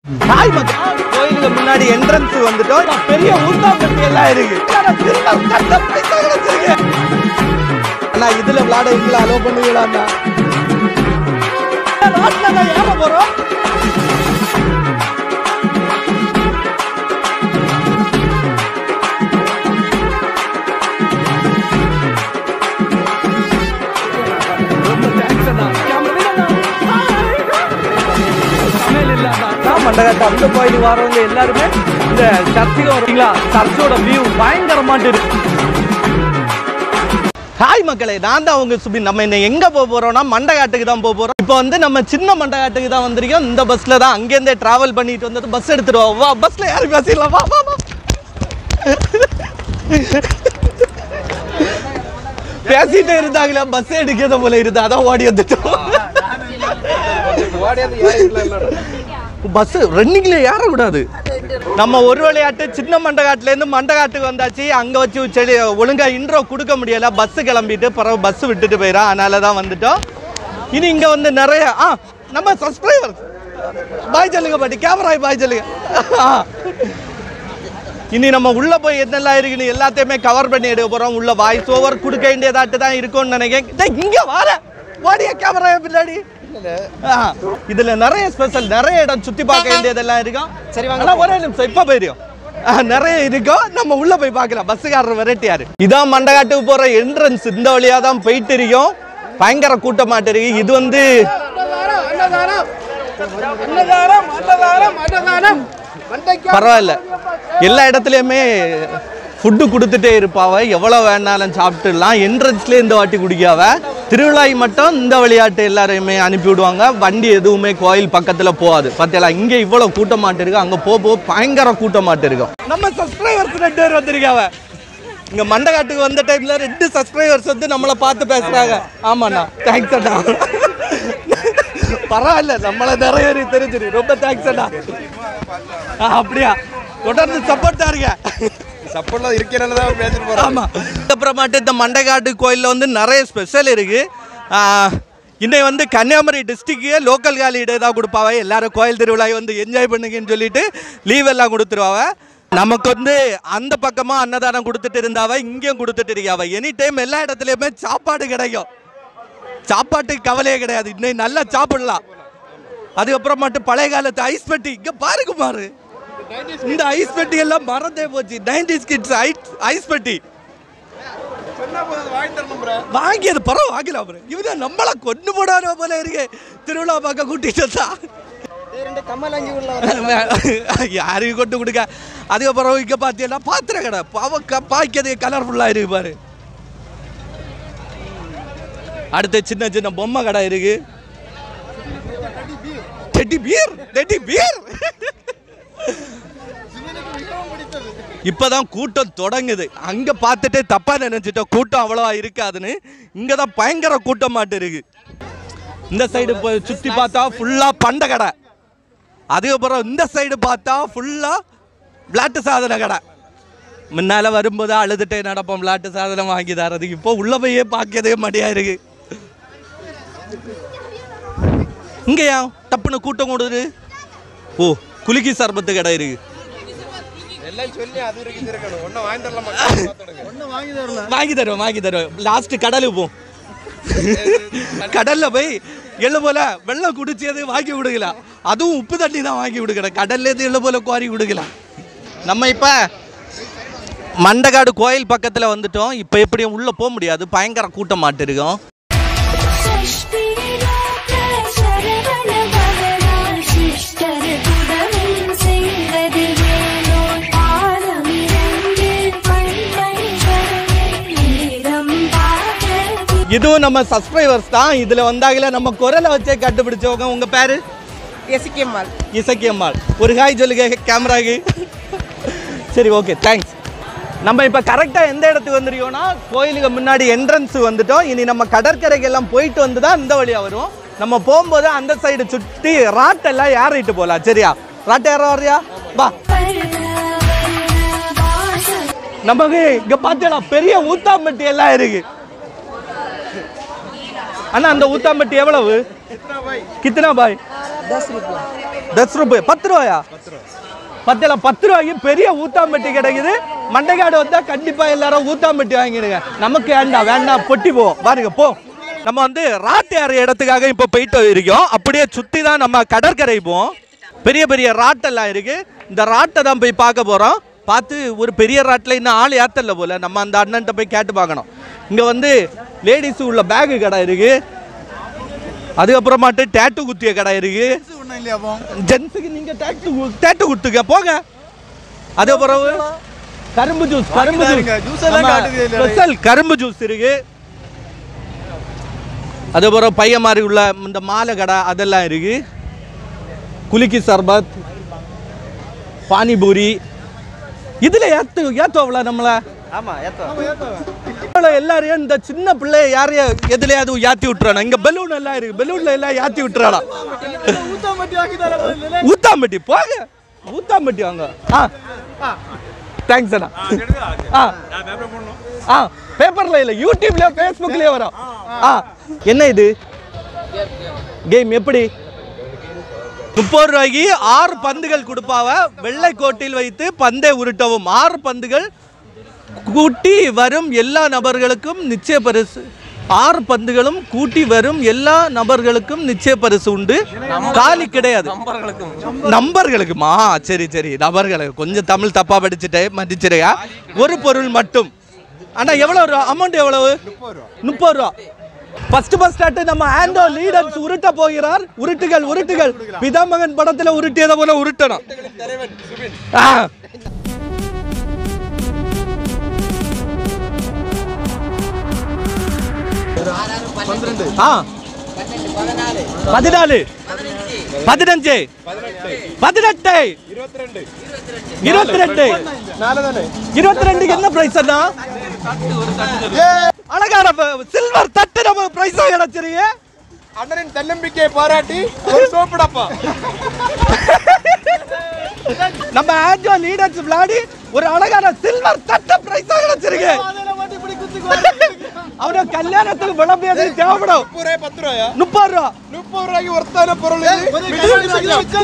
Hi மக்கள் கோயிலுக்கு முன்னாடி என்ட்ரன்ஸ் வந்துட்டோம் நான் பெரிய ஊத்தாப்பட்டி எல்லாம் இருக்கு ஆனா திரும்ப கண்ட பைசா கிடைச்சிருக்கு அண்ணா இதுல விளையாட எங்களை அலோ பண்ணுவீங்களா அண்ணா ராட்ல நான் ஏற போறோம் மண்டகத்தை அந்த கோயிலுக்கு வரவங்க எல்லாருமே இந்த சர்ச்சுக்கு வரீங்களா சர்ச்சோட வியூ பயங்கரமாட்டு இருக்கு ஹாய் மக்களே நான் தான் உங்க சுபின் நம்ம இன்னை எங்க போக போறோம்னா மண்டகாட்டுக்கு தான் போக போறோம் இப்போ வந்து நம்ம சின்ன மண்டகாட்டுக்கு தான் வந்திருக்கோம் இந்த பஸ்ல தான் அங்கேருந்தே டிராவல் பண்ணிட்டு வந்தது பஸ் எடுத்துருவோம் வா பஸ்ல யாரும் பேசிடலாம் வா வா வா பேசிட்டே இருந்தாங்களே பஸ் எடுக்கிறத போல இருந்தா அதான் ஓடி வந்துட்டோம் பஸ் ரன்னிங்ல ஏறக்கூடாது நம்ம ஒரு விளையாட்டு சின்ன மண்டகாட்டுல இருந்து மண்டகாட்டுக்கு வந்தாச்சு அங்க வச்சு செடி ஒழுங்கா இன்ட்ரோ கொடுக்க முடியல பஸ் கிளம்பிட்டு பிறகு பஸ் விட்டுட்டு போயிடா அதனால தான் வந்துட்டோம் இனி இங்க வந்து நிறைய ஆ நம்ம சப்ஸ்கிரைபர் பாய் சொல்லுங்க பாட்டி கேமரா பாய் சொல்லுங்க ஆ. இனி நம்ம உள்ள போய் என்னெல்லாம் இருக்குன்னு எல்லாத்தையுமே கவர் பண்ணி எடுக்க போறோம் உள்ள வாய்ஸ் ஓவர் கொடுக்க வேண்டியதாட்டு தான் இருக்கும்னு நினைக்கிறேன் டேய், இங்க வார ஓடிய கேமரா பின்னாடி ஆ, இதுல நிறைய ஸ்பெஷல் நிறைய இடம் சுத்தி பார்க்க வேண்டியதெல்லாம் இருக்கும் சரி வாங்க ஒரே நிமிஷம் இப்ப போயிடும் நிறைய இருக்கும் நம்ம உள்ள போய் பார்க்கலாம் பஸ்ஸுக்காரர் வெரைட்டியாரு இதான் மண்டகாட்டுக்கு போற என்ட்ரன்ஸ் இந்த வழியா தான் போயிட்டு இருக்கோம் பயங்கர கூட்டமாட்டு இருக்கு இது வந்து பரவாயில்ல எல்லா இடத்துலையுமே ஃபுட்டு கொடுத்துட்டே இருப்பாவ எவ்வளோ வேணாலும் சாப்பிட்டுடலாம் என்ட்ரன்ஸ்லேயே இந்த வாட்டி குடிக்காவ திருவிழாய் மட்டும் இந்த விளையாட்டு எல்லாரையுமே அனுப்பி விடுவாங்க வண்டி எதுவுமே கோயில் பக்கத்தில் போகாது பார்த்தீங்களா இங்கே இவ்வளோ கூட்டமாட்டு இருக்கு அங்கே போக போக பயங்கர கூட்டமாட்டு இருக்கும் நம்ம சப்ஸ்கிரைபர்ஸ் ரெண்டு பேர் வந்திருக்காவ இங்கே மண்டகாட்டுக்கு வந்த டைமில் ரெண்டு சப்ஸ்கிரைபர்ஸ் வந்து நம்மளை பார்த்து பேசுகிறாங்க ஆமாண்ணா தேங்க்ஸ் அண்ணா பரவாயில்ல நம்மள நிறைய பேருக்கு தெரிஞ்சிரு ரொம்ப தேங்க்ஸ் அண்ணா ஆ, அப்படியா தொடர்ந்து சப்போர்ட் தாருங்க சப்போர்ட்லாம் இருக்கிறனால தான் பேசிட்டு போறோம் ஆமா அப்புறமாட்டு இந்த மண்டைக்காட்டு கோயிலில் வந்து நிறைய ஸ்பெஷல் இருக்கு ஆ, இன்னைக்கு வந்து கன்னியாகுமரி டிஸ்ட்ரிக்டே லோக்கல் ஹாலிடே தான் கொடுப்பாவ எல்லாரும் கோயில் திருவிழாவை வந்து என்ஜாய் பண்ணுங்கன்னு சொல்லிட்டு லீவ் எல்லாம் கொடுத்துருவாவ நமக்கு வந்து அந்த பக்கமா அன்னதானம் கொடுத்துட்டு இருந்தாவ இங்கேயும் கொடுத்துட்டு இருக்காவ எனி டைம் எல்லா இடத்துலையுமே சாப்பாடு கிடைக்கும் சாப்பாட்டுக்கு கவலையே கிடையாது இன்னைக்கு நல்லா சாப்பிடலாம் அதுக்கப்புறம் மட்டும் பழைய காலத்து ஐஸ் பெட்டி இங்க பாருங்க பாரு இந்த ஐஸ் பெட்டி எல்லாம் மறந்தே போச்சு நைன்டிஸ் கிட்ஸ் ஐஸ் பெட்டி வாங்கியது பரவ வாங்கலாம் bro. இவன் நம்மள கொண்டு போடாத போல இருக்கு திருவிழா பார்க்க கூட்டிட்டு வந்தா யாரையும் கொண்டு கொடுக்க அதுக்கப்புறம் இங்க பார்த்தீங்கன்னா பாத்திர கடை பாவ க- பாய்க்கிறது கலர்ஃபுல்லா இருக்கு பாரு அடுத்து சின்ன சின்ன பொம்மை கடை இருக்கு டெட்டி பீர் டெட்டி பீர் இப்பதான் கூட்டம் தொடங்குது அங்க பார்த்துட்டு தப்பா நினைச்சிட்டோம் கூட்டம் அவ்வளவா இருக்காதுன்னு இங்க தான் பயங்கர கூட்டமாட்டு இருக்கு இந்த சைடு போய் சுத்தி பார்த்தா ஃபுல்லா பண்ட கடை அதுக்கப்புறம் இந்த சைடு பார்த்தா ஃபுல்லா விளாட்டு சாதன கடை முன்னால வரும்போது அழுதுட்டே நடப்போம் விளாட்டு சாதனம் வாங்கி தரதுக்கு இப்போ உள்ள போயே பார்க்கவே மடியா இருக்கு இங்கயா டப்புன்னு கூட்டம் கூடுது ஓ குலுக்கி சர்பத்து கடை இருக்கு எல்லாம் சொல்லி அது வரைக்கும் இருக்கணும் ஒன்னும் வாங்கி தரல மாட்டேன் வாங்கி தருவோம் வாங்கி தருவோம் லாஸ்ட் கடலுக்கு போம் கடல்ல போய் எள்ளு போல வெள்ளம் குடிச்சது வாங்கி விடுக்கலாம் அதுவும் உப்பு தண்ணி தான் வாங்கி விடுக்கிறேன் கடல்ல இருந்து எள்ளு போல குவாரி விடுக்கலாம் நம்ம இப்ப மண்டகாடு கோயில் பக்கத்துல வந்துட்டோம் இப்ப எப்படியும் உள்ள போக முடியாது பயங்கர கூட்டம் மாட்டு இருக்கும் षष्टिलोक शरवणभवनान् शिष्टर्कुडमिं सिंहदिवेणोन् पादमिरङ्गे पण्मणिशरणीरं पादति இதுவும் நம்ம சப்ஸ்கிரைபர்ஸ் தான் இதுல வந்தாங்களே நம்ம குரலை வச்சே கண்டுபிடிச்சவங்க உங்க பேரு எசிக்கம்மாள் இசக்கியம்மாள் ஒரு ஹாய் சொல்லுங்க கேமராக்கு சரி ஓகே தேங்க்ஸ் நம்ம இப்போ கரெக்டாக எந்த இடத்துக்கு வந்துருக்கோம்னா கோயிலுக்கு முன்னாடி என்ட்ரன்ஸ் வந்துட்டோம் இனி நம்ம கடற்கரைக்கு எல்லாம் போயிட்டு வந்து தான் இந்த வழியாக வருவோம் நம்ம போகும்போது அந்த சைடு சுற்றி ராட்டெல்லாம் ஏறிட்டு போகலாம் சரியா ராட்டை ஏற வர்றியா வா நமக்கு இங்க பார்த்தீங்களா பெரிய ஊத்தாம்பட்டி எல்லாம் இருக்கு அண்ணா அந்த ஊத்தாம்பட்டி எவ்வளவு கித்தனா பாய் दस रुपया தஸ் ரூபாய் பத்து ரூபாயா பத்துல பத்து ரூபாய்க்கு பெரிய ஊத்தாம்பட்டி கிடைக்குது மண்டைக்காடு வந்தா கண்டிப்பா எல்லாரும் ஊத்தாம்பட்டி வாங்கிடுங்க நமக்கு வேண்டாம் வேண்டாம் பொட்டி போவோம் பாருங்க போ நம்ம வந்து ராட்டு ஏற இடத்துக்காக இப்போ போயிட்டு இருக்கோம் அப்படியே சுற்றி தான் நம்ம கடற்கரை போவோம் பெரிய பெரிய ராட்டெல்லாம் இருக்கு இந்த ராட்டை தான் போய் பார்க்க போகிறோம் பார்த்து ஒரு பெரிய ராட்டில் இன்னும் ஆள் ஏத்தல போல நம்ம அந்த அண்ணன்ட்ட போய் கேட்டு பார்க்கணும் இங்கே வந்து லேடிஸ் உள்ள பேகு கடை இருக்கு அதுக்கப்புறமாட்டு டேட்டு குத்திய கடை இருக்கு ஒன்றும் இல்லையா அப்போ ஜென்ஸுக்கு நீங்க டேட்டு டேட்டு கொடுத்துக்க போங்க அதே பிறகு கரும்பு ஜூஸ் கரும்பு பாருங்க, juice எல்லாம் காட்டுது இதுல. ஸ்பெஷல் கரும்பு ஜூஸ் இருக்கு அதே பிறகு பையன் மாதிரி உள்ள இந்த மாலை கடை அதெல்லாம் இருக்கு குலுக்கி சர்பத் பானிபூரி இதுல ஏத்து ஏத்துவல நம்மள ஆமா ஏத்தோ இவ்வளோ எல்லாரையும் இந்த சின்ன பிள்ளைய யாரையும் எதுலயாவது ஏத்தி விட்டுறானா இங்க பெலூன் எல்லாம் இருக்கு பெலூன்ல எல்லாம் ஏத்தி விட்டுறானா ஊத்தாம்பட்டி ஆக்கி தர ஊத்தாம்பட்டி போங்க ஊத்தாம்பட்டி வாங்க ஆ தேங்க்ஸ் அண்ணா ஆ ஆ பேப்பர்ல இல்ல யூடியூப்ல ஃபேஸ்புக்லயே வரும் ஆ என்ன இது கேம் எப்படி முப்பது ரூபாய்க்கு ஆறு பந்துகள் கொடுப்பாவ வெள்ளை கோட்டில் வைத்து பந்தை உருட்டவும் ஆறு பந்துகள் கூட்டி வரும் எல்லா நபர்களுக்கும் நிச்சய பரிசு ஆறு பந்துகளும் கூட்டி வரும் எல்லா நபர்களுக்கும் நிச்சய பரிசு உண்டு காலி கிடையாது நம்பர்களுக்குமா சரி சரி நபர்களுக்கு கொஞ்சம் தமிழ் தப்பா படிச்சுட்டே மதிச்சிருயா ஒரு பொருள் மட்டும் ஆனா எவ்வளவு அமௌண்ட் எவ்வளவு முப்பது ரூபா ஃபர்ஸ்ட் ஃபர்ஸ்ட் ஸ்டார்ட் நம்ம ஆண்டோ லீடர்ஸ் உருட்ட போகிறார் உருட்டுகள் உருட்டுகள் பிதாமகன் படத்துல உருட்டியதை போல உருட்டணும் ஆ. ஆ பதினாலு பதினஞ்சு பதினெட்டு இருபத்தி ரெண்டு இருபத்தி ரெண்டுக்கு என்ன பிரைஸ் அண்ணா அழகான சில்வர் தட்டு நம்ம பிரைஸ் கிடைச்சிருக்கு அண்ணனின் தன்னம்பிக்கையை பாராட்டி ஒரு சோப்பு டப்பா நம்ம ஆன்ஜோ லீடர்ஸ் விளையாடி ஒரு அழகான சில்வர் தட்டு பிரைஸ் கிடைச்சிருக்கு அவன கல்யாணத்துக்கு விளம்பியது தேவைப்படும் முப்பது ரூபாய் பத்து ரூபாயா முப்பது ரூபா முப்பது ரூபாய்க்கு ஒருத்தான பொருள் இது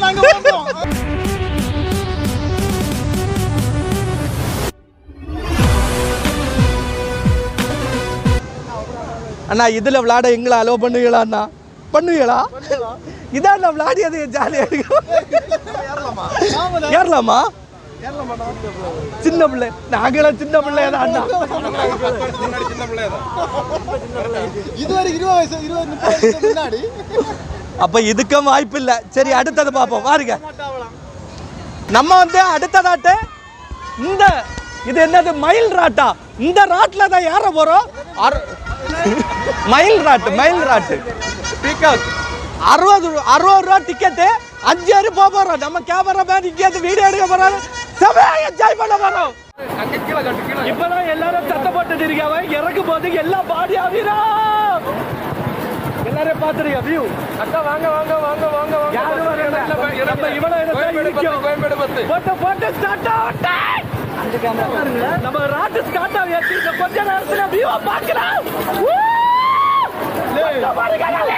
அண்ணா இதுல விளையாட எங்களை அலோ பண்ணுவீங்களா அண்ணா பண்ணுவீங்களா இதான் நான் விளையாடியது ஜாலியா இருக்கும் ஏறலாமா சின்ன பிள்ளை நாங்களும் சின்ன பிள்ளை தான் அண்ணா முன்னாடி சின்ன பிள்ளையதான் இதுவரை இருபது வயசு இருபது முப்பது வயசுக்கு முன்னாடி அப்ப இதுக்கும் வாய்ப்பு இல்ல சரி அடுத்தது பார்ப்போம் பாருங்க நம்ம வந்து அடுத்ததாட்டு இந்த இது என்னது மயில் ராட்டா இந்த ராட்ல தான் ஏற போறோம் அறு- மயில் ராட்டு மயில் ராட்டு பீகாக் அறுபது ரூ- அறுபது ரூபா டிக்கெட்டு அஞ்சு பேர் போக போறோம் நம்ம கேமரா மேன் இங்கேருந்து வீடியோ எடுக்க போறோம் செமையா என்ஜாய் பண்ண போறோம் இப்பதான் எல்லாரும் சட்டை போட்டு இருக்காங்க இறக்கும் போது எல்லாம் பாடி ஆவீரா எல்லாரையும் பாத்துருங்க வியூ அக்கா வாங்க வாங்க வாங்க வாங்க வாங்க யாரும் வரல. நம்ம இவ்வளவு இடத்துல கோயம்பேடு பத்து இருக்கோம். கோயம்பேடு பத்து போட்டு போட்டு ஸ்டார்ட் ஆகட்டே நம்ம ராட்டு ஸ்டார்ட் ஆகியாச்சு இந்த கொஞ்ச நேரத்துல வியூ பார்க்கலாம் Woo! கொஞ்சம் பாருங்க, நாளே.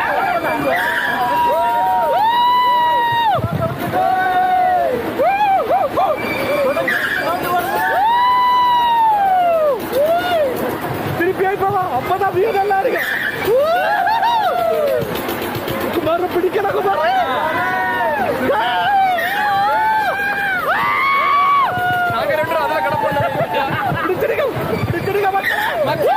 திருப்பி போவோம் அப்பதான் வியூ நல்லா இருக்கு குமார பிடிக்கல குமார நாங்க ரெண்டு பேரும் அதுல கிடப்போம் பிடிச்சிருக்க பிடிச்சிருக்க மக்களே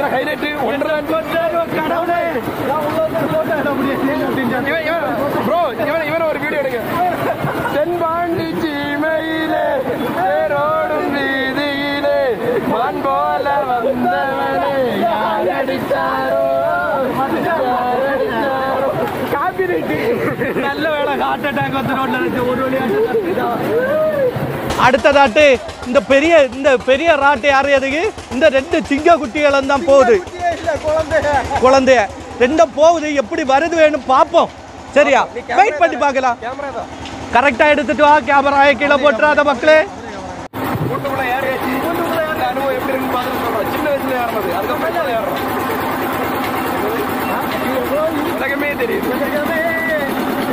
இதுதான் ஹைலைட் ஒன்றரை ப்ரோ இவன் இவன் ஒரு வீடியோ எடுங்க தென்பாண்டி சீமையிலே தேரோடும் வீதியிலே மான் போல வந்தவனே யார் அடித்தாரோ யார் அடித்தாரோ காப்பிரைட் நல்ல வேலை ஹார்ட் அட்டாக் வந்து ஒரு வழியா அடுத்ததாட்டு இந்த பெரிய இந்த பெரிய ராட்டு யாரு எதுக்கு இந்த ரெண்டு சிங்க குட்டிகளும் தான் போகுது குழந்தைய ரெண்டும் போகுது எப்படி வருது வேணும் பார்ப்போம் சரியா வெயிட் பண்ணி பார்க்கலாம் கேமரா தான் கரெக்டா எடுத்துட்டு வா கேமராயை கீழே போட்டுறாத மக்களே கூட்டுக்குள்ள ஏறியாச்சு கூட்டுக்குள்ள ஏறின அனுபவம் எப்படி இருக்குன்னு பார்த்துட்டு சொல்றோம் சின்ன வயசுல ஏறினது அதுக்கப்புறம் மேல ஏறுறோம் உலகமே தெரியுது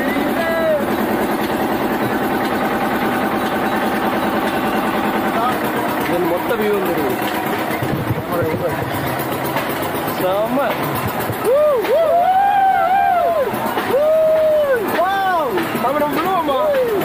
இதன் மொத்த வியூ தெரியும் செம்ம தமிழம் விழுவோமா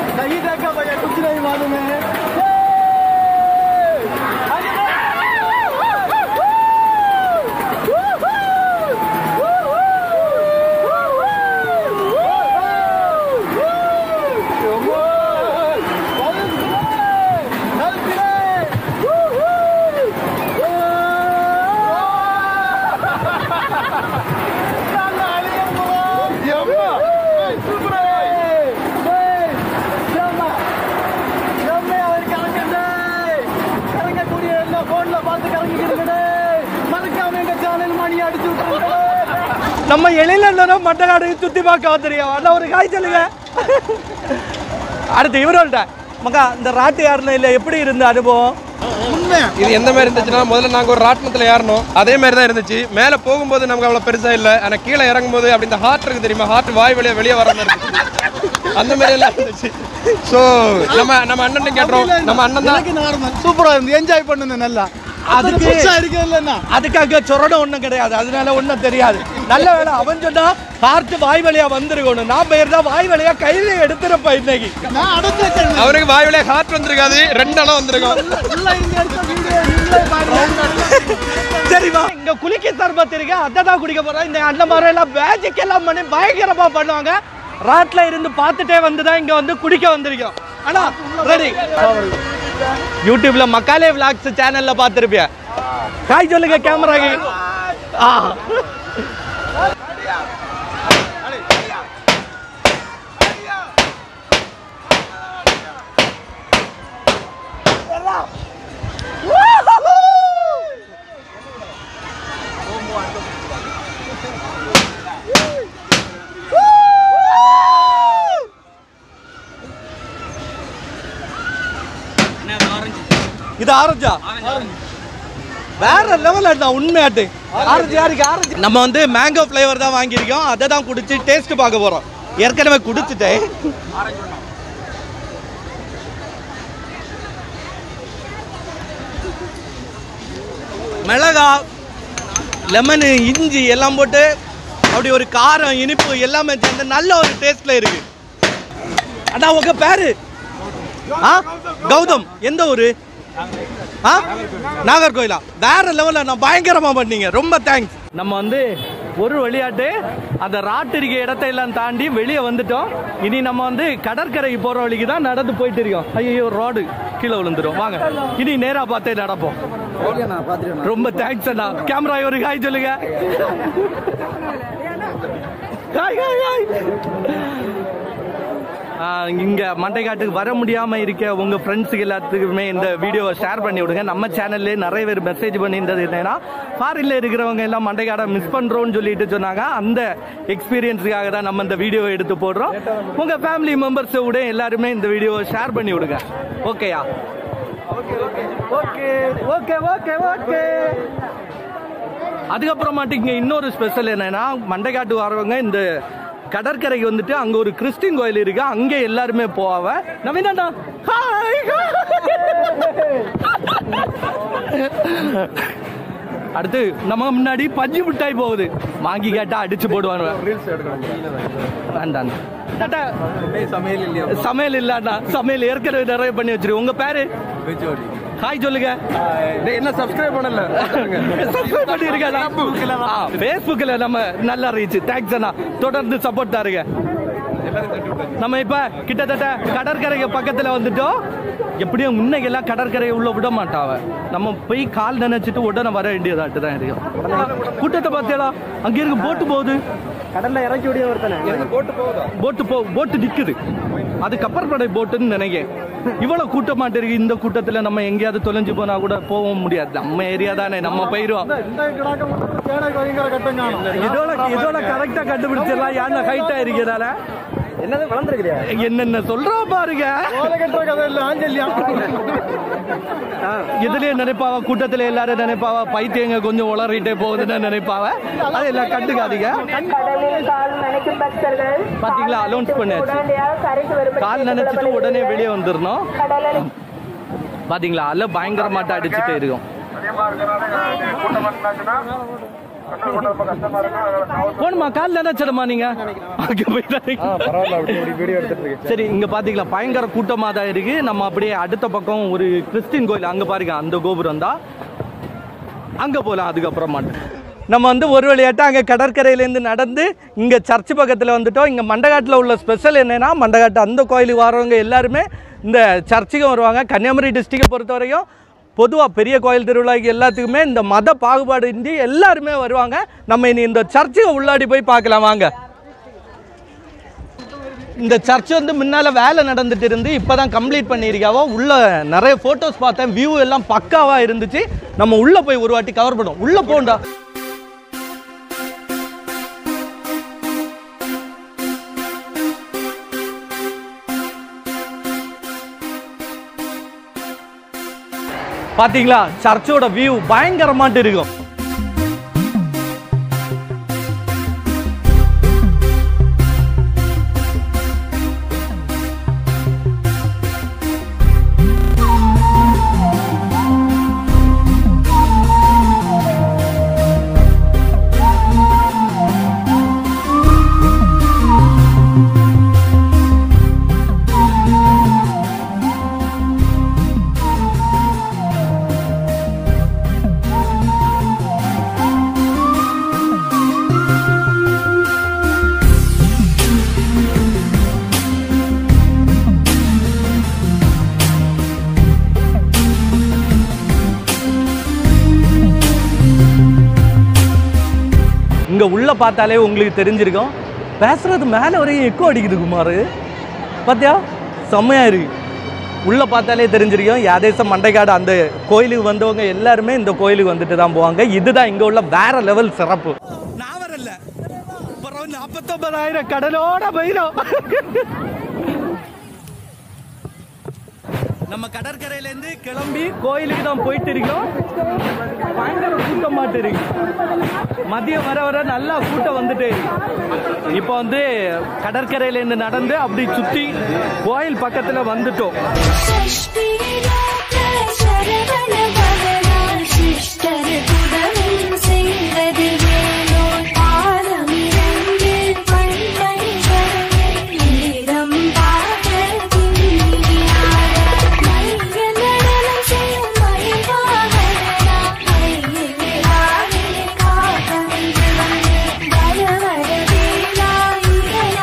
நம்ம எழில மட்டக்காடு சுத்தி பார்க்க வந்துருக்கோம் அந்த ஒரு காய் சொல்லுங்க அடுத்து இவரோட மக்கா இந்த ராட்டு யாருன்னு இல்லை எப்படி இருந்த அனுபவம் இது எந்த மாதிரி இருந்துச்சுன்னா முதல்ல நாங்க ஒரு ராட்டினத்துல ஏறணும் அதே மாதிரி தான் இருந்துச்சு மேல போகும்போது நமக்கு அவ்வளவு பெருசா இல்ல ஆனா கீழே இறங்கும் போது அப்படி இந்த ஹார்ட் இருக்கு தெரியுமா ஹார்ட் வாய் வழியா வெளியே வர மாதிரி இருந்துச்சு அந்த மாதிரி எல்லாம் இருந்துச்சு சோ நம்ம நம்ம அண்ணன் கேட்டோம் நம்ம அண்ணன் தான் எனக்கு நார்மல் சூப்பரா இருந்து என்ஜாய் பண்ணுங்க நல்லா அதுக்கு அதுக்கு- புதுசா இருக்கு இல்லைன்னா அதுக்காக சொரடம் ஒண்ணும் கிடையாது அதனால ஒண்ணும் தெரியாது நல்ல வேலை அவன் சொன்னா ஹார்ட் வாய் வழியா வந்திருக்கணும் நான் பேர் தான் வாய் வழியா கையில எடுத்துருப்பேன் இன்னைக்கு நான் அடுத்து வச்சேன் அவருக்கு வாய் வழியா ஹார்ட் வந்திருக்காது ரெண்டு அளவு வந்திருக்கும் ஃபுல்லா இங்க எடுத்த வீடியோ நீங்களே பாருங்க சரிவா இங்க குளிக்க சர்பத் இருக்கு அதை தான் குடிக்க போறோம் இந்த அந்த மாதிரி எல்லாம் மேஜிக் எல்லாம் பண்ணி பயங்கரமா பண்ணுவாங்க ராட்ல இருந்து பார்த்துட்டே வந்து தான் இங்க வந்து குடிக்க வந்திருக்கோம் ஆனா ரெடி யூடியூப்ல மக்காலே விளாக்ஸ் சேனல்ல பார்த்திருப்பிய காய் சொல்லுங்க கேமராக்கு ஆ இது ஆரஞ்சா வேற லெவல் அண்ணா உண்மையாட்டு ஆரஞ்சு யாருக்கு ஆரஞ்சு நம்ம வந்து மேங்கோ ஃப்ளேவர் தான் வாங்கியிருக்கோம் அதை தான் குடிச்சு டேஸ்ட் பார்க்க போறோம் ஏற்கனவே குடிச்சிட்டேன் மிளகா லெமனு இஞ்சி எல்லாம் போட்டு அப்படி ஒரு காரம் இனிப்பு எல்லாமே சேர்ந்து நல்ல ஒரு டேஸ்ட்ல இருக்கு அண்ணா உங்க பேரு ஆ கௌதம் எந்த ஊரு ஆ நாகர்கோயிலா வேற லெவலில் நான் பயங்கரமா பண்ணீங்க ரொம்ப தேங்க்ஸ் நம்ம வந்து ஒரு விளையாட்டு அந்த ராட்டு இருக்க இடத்தை எல்லாம் தாண்டி வெளியே வந்துட்டோம் இனி நம்ம வந்து கடற்கரைக்கு போற வழிக்கு தான் நடந்து போயிட்டு இருக்கோம் ஐயோ ரோடு கீழே விழுந்துரும் வாங்க இனி நேரா பார்த்தே நடப்போம் ரொம்ப தேங்க்ஸ் அண்ணா கேமரா ஒரு காய் சொல்லுங்க காய் காய் காய் ஆஹ் இங்க மண்டைக்காட்டுக்கு வர முடியாம இருக்க உங்க ஃப்ரெண்ட்ஸுக்கு எல்லாத்துக்குமே இந்த வீடியோவை ஷேர் பண்ணி விடுங்க நம்ம சேனல்லே நிறைய பேர் மெசேஜ் பண்ணியிருந்தது என்னன்னா ஃபாரின்ல இருக்கிறவங்க எல்லாம் மண்டைக்காடை மிஸ் பண்றோம்னு சொல்லிட்டு சொன்னாங்க அந்த எக்ஸ்பீரியன்ஸுக்காக தான் நம்ம இந்த வீடியோவை எடுத்து போடுறோம் உங்க ஃபேமிலி மெம்பர்ஸ் கூட எல்லாருமே இந்த வீடியோவை ஷேர் பண்ணி விடுங்க ஓகேயா ஓகே ஓகே ஓகே ஓகே அதுக்கப்புறமாட்டு இங்க இன்னொரு ஸ்பெஷல் என்னன்னா மண்டைக்காட்டு வரவங்க இந்த கடற்கரைக்கு வந்துட்டு அங்க ஒரு கிறிஸ்டின் கோயில் இருக்கு அங்க எல்லாருமே போவாங்க நவீனா ஹாய் அடுத்து நம்ம முன்னாடி பஞ்சு மிட்டாய் போகுது வாங்கி கேட்டா அடிச்சு போடுவாங்க வேண்டாம் டாட்டா. சமையல் இல்லாட்டா சமையல் ஏற்கனவே நிறைய பண்ணி வச்சிருக்கு உங்க பேரு ஹாய் சொல்லுங்க டேய், என்ன சப்ஸ்கிரைப் பண்ணல சப்ஸ்கிரைப் பண்ணிருக்கேன் ஃபேஸ்புக்ல நம்ம நல்லா ரீச் தேங்க்ஸ் அண்ணா தொடர்ந்து சப்போர்ட் தாருங்க நம்ம இப்ப கிட்டத்தட்ட கடற்கரைக்கு பக்கத்துல வந்துட்டோம் எப்படியும் முன்னைக்கெல்லாம் கடற்கரையை உள்ள விட மாட்டாவ நம்ம போய் கால் நினைச்சிட்டு உடனே வர வேண்டியதாட்டு தான் இருக்கும் கூட்டத்தை பார்த்தேடா அங்க இருக்கு போட்டு போகுது கடல்ல இறக்கி விடிய ஒருத்தனை போட்டு போகுதா போட்டு போ போட்டு நிக்குது அது கப்பற்படை போட்டுன்னு நினைக்கிறேன் இவ்வளவு கூட்டமாட்டு இருக்கு இந்த கூட்டத்துல நம்ம எங்கேயாவது தொலைஞ்சு போனா கூட போக முடியாது நம்ம ஏரியா தானே நம்ம போயிருவோம் இந்த கிடாக்க தேடை பயங்கர கட்டம் காணும் இதோட இதோட கரெக்டா கண்டுபிடிச்சிடலாம் யானை ஹைட்டா இருக்கிறதால என்னது வளர்ந்துருக்கிறியா என்னென்ன சொல்றா பாருங்க ஓலை கட்டுற கதை இல்ல ஆஞ்சல்யா இதுலயே நினைப்பாவ கூட்டத்துல எல்லாரும் நினைப்பாவ பைத்தியங்க கொஞ்சம் உளறிட்டே போகுதுன்னு நினைப்பாவ அதெல்லாம் கண்டுக்காதீங்க கடலில் கால் நனைக்கும் பக்தர்கள் பாத்தீங்களா அலௌன்ஸ் பண்ணியாச்சு உடனடியாக கரைக்கு வரும்படி கால் நினைச்சிட்டு உடனே வெளியே வந்துடணும் கடலில் பாத்தீங்களா அலை பயங்கரமாட்ட அடிச்சுட்டே இருக்கும் போணுமா கால் நினைச்சிடுமா நீங்க அங்க போயிட்டாங்க பரவாயில்ல அப்படி இப்படி வீடியோ எடுத்துட்டு இருக்கேன் சரி இங்க பாத்தீங்களா பயங்கர கூட்டமா தான் இருக்கு நம்ம அப்படியே அடுத்த பக்கம் ஒரு கிறிஸ்டின் கோயில் அங்க பாருங்க அந்த கோபுரம் தான் அங்க போலாம் அதுக்கப்புறமா நம்ம வந்து ஒரு வழியாட்ட அங்கே கடற்கரையிலேருந்து நடந்து இங்கே சர்ச் பக்கத்தில் வந்துட்டோம் இங்கே மண்டகாட்டில் உள்ள ஸ்பெஷல் என்னென்னா மண்டகாட்டு அந்த கோயிலுக்கு வரவங்க எல்லாருமே இந்த சர்ச்சுக்கு வருவாங்க கன்னியாகுமரி டிஸ்ட்ரிக்டை பொறுத்த வரைக்கும் பொதுவாக பெரிய கோயில் திருவிழாக்கு எல்லாத்துக்குமே இந்த மத பாகுபாடு இன்றி எல்லாருமே வருவாங்க நம்ம இனி இந்த சர்ச்சுக்கு உள்ளாடி போய் பார்க்கலாம் வாங்க இந்த சர்ச் வந்து முன்னால் வேலை நடந்துட்டு இருந்து இப்போ தான் கம்ப்ளீட் பண்ணியிருக்காவோ உள்ள நிறைய ஃபோட்டோஸ் பார்த்தேன் வியூ எல்லாம் பக்காவாக இருந்துச்சு நம்ம உள்ளே போய் ஒரு வாட்டி கவர் பண்ணுவோம் உள்ளே போண்டா பாத்தீங்களா சர்ச்சோட வியூ பயங்கரமாட்டு இருக்கும் இங்க உள்ள பார்த்தாலே உங்களுக்கு தெரிஞ்சிருக்கும் பேசுறது மேலே வரையும் எக்கோ அடிக்குது குமார் பாத்தியா செம்மையா இருக்கு உள்ள பார்த்தாலே தெரிஞ்சிருக்கும் யாதேசம் மண்டைக்காடு அந்த கோயிலுக்கு வந்தவங்க எல்லாருமே இந்த கோயிலுக்கு வந்துட்டு தான் போவாங்க இதுதான் இங்க உள்ள வேற லெவல் சிறப்பு நான் வரல நாற்பத்தொன்பதாயிரம் கடலோட போயிடும் நம்ம கடற்கரையில இருந்து கிளம்பி கோயிலுக்கு தான் போயிட்டு இருக்கோம் பயங்கர கூட்டம் மாட்டு இருக்கு மதியம் வர வர நல்லா கூட்டம் வந்துட்டே இருக்கு இப்போ வந்து கடற்கரையில இருந்து நடந்து அப்படி சுத்தி கோயில் பக்கத்துல வந்துட்டோம் षष्टिलोक शरवण भवना शिष्टर पुरविन् सिंहदि वेणोन् पादमिरङ्गे पण्डणि वीरं पादगिरियार मय्य நடனம் செய்யும் மணிவாகனா மையிலே வாழிலே காத்தமிழே வரவர வேலாயுதனா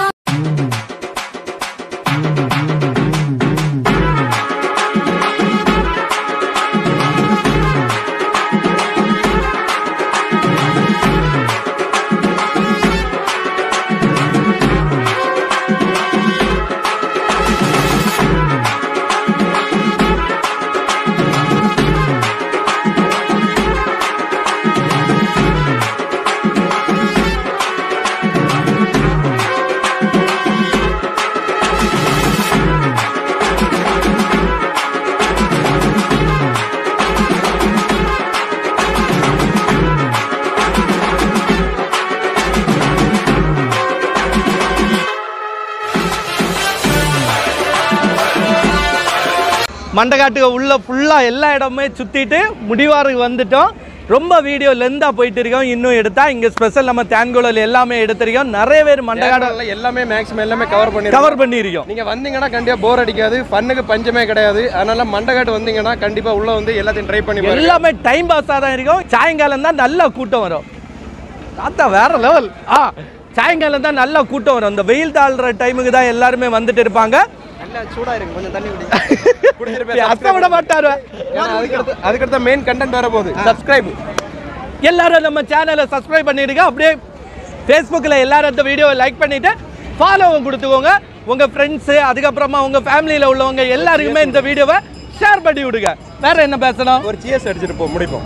மண்டகாட்டுக்கு உள்ள ஃபுல்லாக எல்லா இடமே சுற்றிட்டு முடிவாருக்கு வந்துட்டோம் ரொம்ப வீடியோ லென்த்தாக போயிட்டு இருக்கோம் இன்னும் எடுத்தா இங்கே ஸ்பெஷல் நம்ம தேன்குழல் எல்லாமே எடுத்திருக்கோம் நிறைய பேர் மண்டகாட மண்டகாடல எல்லாமே மேக்ஸிமம் எல்லாமே கவர் பண்ணி கவர் பண்ணியிருக்கோம் நீங்க வந்தீங்கன்னா கண்டிப்பா போர் அடிக்காது ஃபன்னுக்கு பஞ்சமே கிடையாது அதனால மண்டகாட்டு வந்தீங்கன்னா கண்டிப்பா உள்ள வந்து எல்லாத்தையும் ட்ரை பண்ணி பாருங்க எல்லாமே டைம் பாஸாக தான் இருக்கும் சாயங்காலம் தான் நல்ல கூட்டம் வரும் தாத்தா வேற லெவல் ஆ சாயங்காலம் தான் நல்ல கூட்டம் வரும் இந்த வெயில் தாழ்ற டைமுக்கு தான் எல்லாருமே வந்துட்டு இருப்பாங்க சூடா இருக்கு கொஞ்சம் தண்ணி குடி குடிச்சிட்டு அத்தை விட மாட்டாரு அதுக்கடுத்து அதுக்கடுத்த மெயின் கண்டென்ட் வர போகுது சப்ஸ்கிரைப் எல்லாரும் நம்ம சேனலை சப்ஸ்கிரைப் பண்ணிடுங்க அப்படியே ஃபேஸ்புக்கில் எல்லாரும் இந்த வீடியோவை லைக் பண்ணிட்டு ஃபாலோவும் கொடுத்துக்கோங்க உங்கள் ஃப்ரெண்ட்ஸு அதுக்கப்புறமா உங்கள் ஃபேமிலியில் உள்ளவங்க எல்லாருக்குமே இந்த வீடியோவை ஷேர் பண்ணி விடுங்க வேற என்ன பேசணும் ஒரு சிஎஸ் அடிச்சிட்டு போ முடிப்போம்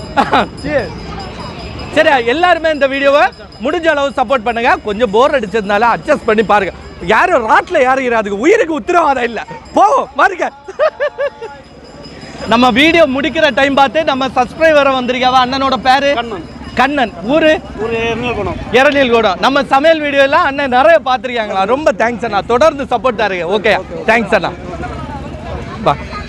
சரி எல்லாருமே இந்த வீடியோவை முடிஞ்ச அளவு சப்போர்ட் பண்ணுங்க கொஞ்சம் போர் அடிச்சதுனால அட்ஜஸ்ட் பண்ணி பாருங்க யாரும் ராட்ல யாரும் அதுக்கு உயிருக்கு உத்தரவாதம் இல்லை போவோம் பாருங்க நம்ம வீடியோ முடிக்கிற டைம் பார்த்து நம்ம சப்ஸ்கிரைபரை வந்திருக்காவா அண்ணனோட பேரு கண்ணன் ஊரு ஒரு எண்ணெய் குணம் இரணியல் கூட நம்ம சமையல் வீடியோ எல்லாம் அண்ணன் நிறைய பார்த்துருக்காங்களா ரொம்ப தேங்க்ஸ் அண்ணா தொடர்ந்து சப்போர்ட் தருங்க ஓகே தேங்க்ஸ் அண்ணா பா